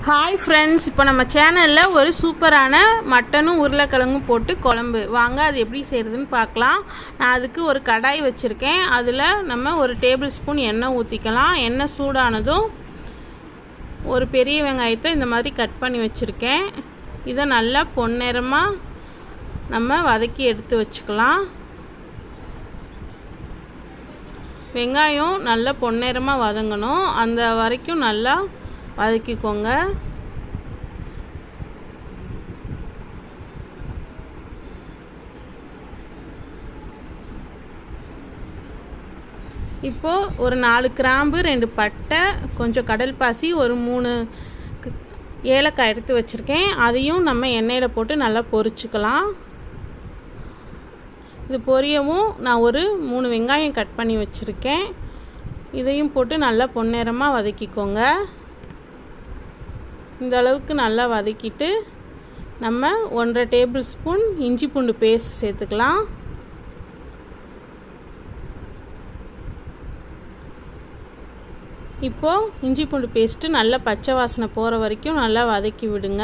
hi friends இப்போ நம்ம சேனலில் ஒரு சூப்பரான மட்டனும் உருளைக்கிழங்கும் போட்டு குழம்பு வாங்க அது எப்படி செய்கிறதுன்னு பார்க்கலாம் நான் அதுக்கு ஒரு கடாய் வச்சுருக்கேன் அதில் நம்ம ஒரு டேபிள் ஸ்பூன் எண்ணெய் ஊற்றிக்கலாம் எண்ணெய் சூடானதும் ஒரு பெரிய வெங்காயத்தை இந்த மாதிரி கட் பண்ணி வச்சுருக்கேன் இதை நல்லா பொன்னிறமாக நம்ம வதக்கி எடுத்து வச்சுக்கலாம் வெங்காயம் நல்லா பொன்னிறமாக வதங்கணும் அந்த வரைக்கும் நல்லா வதக்கிக்கோங்க இப்போது ஒரு நாலு கிராம்பு ரெண்டு பட்டை கொஞ்சம் கடல் பாசி ஒரு மூணு ஏலக்காய் எடுத்து வச்சுருக்கேன் அதையும் நம்ம எண்ணெயில் போட்டு நல்லா பொரிச்சுக்கலாம் இது பொரியவும் நான் ஒரு மூணு வெங்காயம் கட் பண்ணி வச்சுருக்கேன் இதையும் போட்டு நல்லா பொன்னிறமாக வதக்கிக்கோங்க இந்த அளவுக்கு நல்லா வதக்கிட்டு நம்ம ஒன்றரை டேபிள் ஸ்பூன் இஞ்சி பூண்டு பேஸ்ட் சேர்த்துக்கலாம் இப்போது இஞ்சி பூண்டு பேஸ்ட்டு நல்லா பச்சை வாசனை போகிற வரைக்கும் நல்லா வதக்கி விடுங்க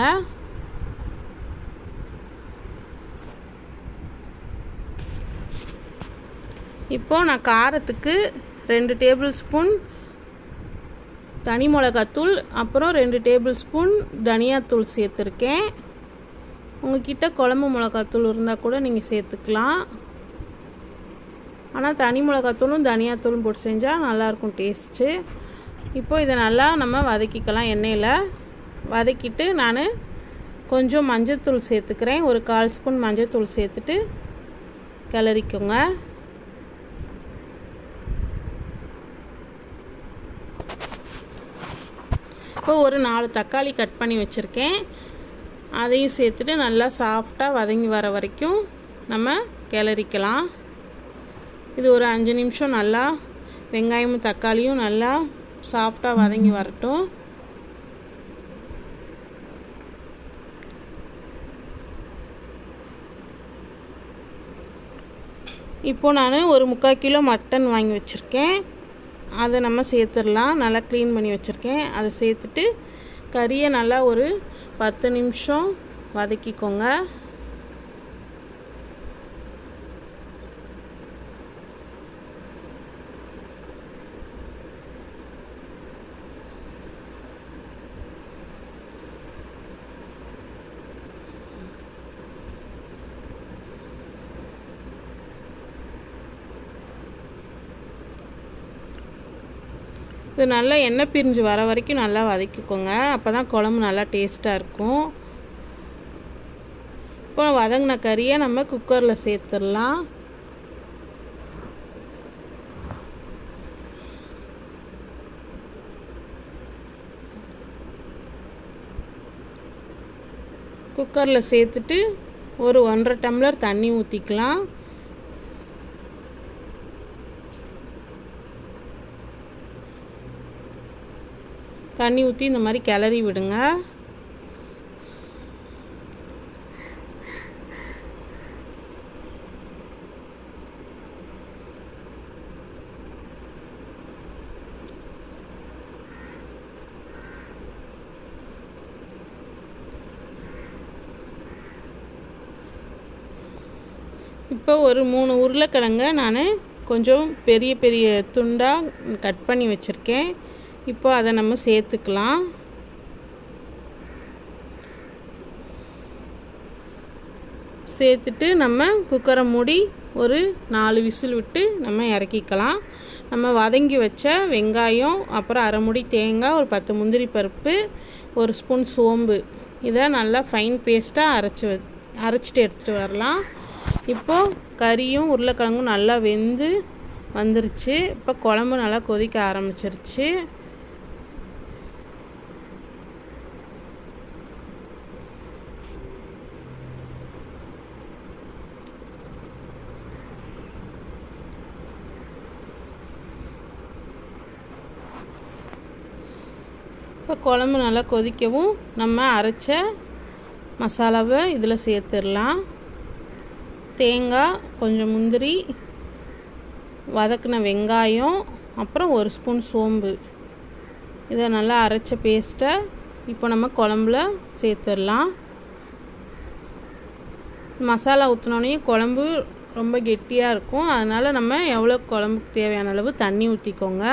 இப்போது நான் காரத்துக்கு ரெண்டு டேபிள் ஸ்பூன் தனி மிளகாத்தூள் அப்புறம் ரெண்டு டேபிள் ஸ்பூன் தனியாத்தூள் சேர்த்துருக்கேன் உங்ககிட்ட குழம்பு மிளகாத்தூள் இருந்தால் கூட நீங்கள் சேர்த்துக்கலாம் ஆனால் தனி மிளகாத்தூளும் தனியாத்தூளும் போட்டு செஞ்சால் நல்லாயிருக்கும் டேஸ்ட்டு இப்போ இதை நல்லா நம்ம வதக்கிக்கலாம் எண்ணெயில் வதக்கிட்டு நான் கொஞ்சம் மஞ்சள்தூள் சேர்த்துக்கிறேன் ஒரு கால் ஸ்பூன் மஞ்சள்தூள் சேர்த்துட்டு கிளறிக்கோங்க இப்போ ஒரு நாலு தக்காளி கட் பண்ணி வச்சுருக்கேன் அதையும் சேர்த்துட்டு நல்லா சாஃப்டாக வதங்கி வர வரைக்கும் நம்ம கிளறிக்கலாம் இது ஒரு அஞ்சு நிமிஷம் நல்லா வெங்காயமும் தக்காளியும் நல்லா சாஃப்டாக வதங்கி வரட்டும் இப்போது நான் ஒரு முக்கால் கிலோ மட்டன் வாங்கி வச்சுருக்கேன் அதை நம்ம சேர்த்துடலாம் நல்லா க்ளீன் பண்ணி வச்சுருக்கேன் அதை சேர்த்துட்டு கறியை நல்லா ஒரு பத்து நிமிஷம் வதக்கிக்கோங்க இது நல்லா எண்ணெய் பிரிஞ்சு வர வரைக்கும் நல்லா வதக்கிக்கோங்க அப்போ தான் குழம்பு நல்லா டேஸ்ட்டாக இருக்கும் இப்போ வதங்கின கறியை நம்ம குக்கரில் சேர்த்துடலாம் குக்கரில் சேர்த்துட்டு ஒரு ஒன்றரை டம்ளர் தண்ணி ஊற்றிக்கலாம் தண்ணி ஊற்றி இந்த மாதிரி கிளறி விடுங்க இப்போ ஒரு மூணு உருளைக்கிழங்க நான் கொஞ்சம் பெரிய பெரிய துண்டாக கட் பண்ணி வச்சுருக்கேன் இப்போ அதை நம்ம சேர்த்துக்கலாம் சேர்த்துட்டு நம்ம குக்கரை மூடி ஒரு நாலு விசில் விட்டு நம்ம இறக்கிக்கலாம் நம்ம வதங்கி வச்ச வெங்காயம் அப்புறம் அரை முடி தேங்காய் ஒரு பத்து முந்திரி பருப்பு ஒரு ஸ்பூன் சோம்பு இதை நல்லா ஃபைன் பேஸ்ட்டாக அரைச்சி அரைச்சிட்டு எடுத்துகிட்டு வரலாம் இப்போது கறியும் உருளைக்கிழங்கும் நல்லா வெந்து வந்துருச்சு இப்போ குழம்பு நல்லா கொதிக்க ஆரம்பிச்சிருச்சு இப்போ குழம்பு நல்லா கொதிக்கவும் நம்ம அரைச்ச மசாலாவை இதில் சேர்த்துடலாம் தேங்காய் கொஞ்சம் முந்திரி வதக்கின வெங்காயம் அப்புறம் ஒரு ஸ்பூன் சோம்பு இதை நல்லா அரைச்ச பேஸ்ட்டை இப்போ நம்ம குழம்புல சேர்த்துடலாம் மசாலா ஊற்றினோடனே குழம்பு ரொம்ப கெட்டியாக இருக்கும் அதனால் நம்ம எவ்வளோ குழம்புக்கு தேவையான அளவு தண்ணி ஊற்றிக்கோங்க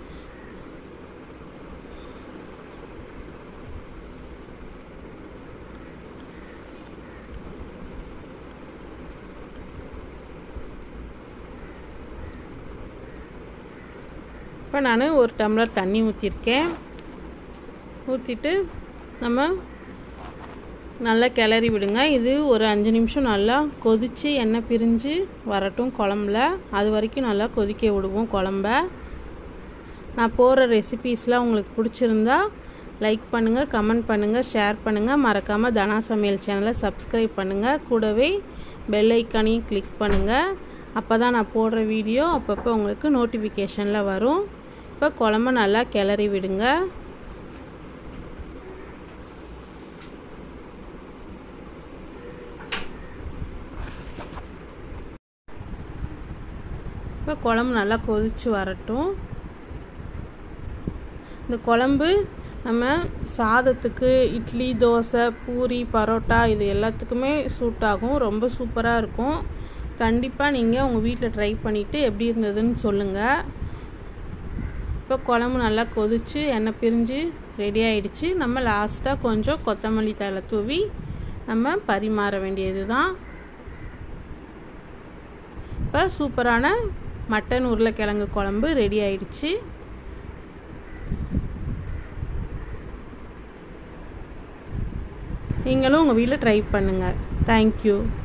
இப்போ நான் ஒரு டம்ளர் தண்ணி ஊற்றிருக்கேன் ஊற்றிட்டு நம்ம நல்லா கிளறி விடுங்க இது ஒரு அஞ்சு நிமிஷம் நல்லா கொதித்து எண்ணெய் பிரிஞ்சு வரட்டும் குழம்புல அது வரைக்கும் நல்லா கொதிக்க விடுவோம் குழம்ப நான் போகிற ரெசிபீஸ்லாம் உங்களுக்கு பிடிச்சிருந்தா லைக் பண்ணுங்கள் கமெண்ட் பண்ணுங்கள் ஷேர் பண்ணுங்கள் மறக்காமல் தனா சமையல் சேனலை சப்ஸ்கிரைப் பண்ணுங்கள் கூடவே பெல் ஐக்கானையும் கிளிக் பண்ணுங்கள் அப்போ தான் நான் போடுற வீடியோ அப்பப்போ உங்களுக்கு நோட்டிஃபிகேஷனில் வரும் இப்போ குழம்ப நல்லா கிளறி விடுங்க இப்போ குழம்பு நல்லா கொதித்து வரட்டும் இந்த குழம்பு நம்ம சாதத்துக்கு இட்லி தோசை பூரி பரோட்டா இது எல்லாத்துக்குமே சூட் ஆகும் ரொம்ப சூப்பராக இருக்கும் கண்டிப்பாக நீங்கள் உங்கள் வீட்டில் ட்ரை பண்ணிவிட்டு எப்படி இருந்ததுன்னு சொல்லுங்கள் இப்போ குழம்பு நல்லா கொதித்து எண்ணெய் பிரிஞ்சு ரெடி ஆகிடுச்சு நம்ம லாஸ்ட்டாக கொஞ்சம் கொத்தமல்லி தலை தூவி நம்ம பரிமாற வேண்டியது தான் இப்போ சூப்பரான மட்டன் உருளைக்கிழங்கு குழம்பு ரெடி ஆயிடுச்சு நீங்களும் உங்கள் வீட்டில் ட்ரை பண்ணுங்கள் தேங்க்யூ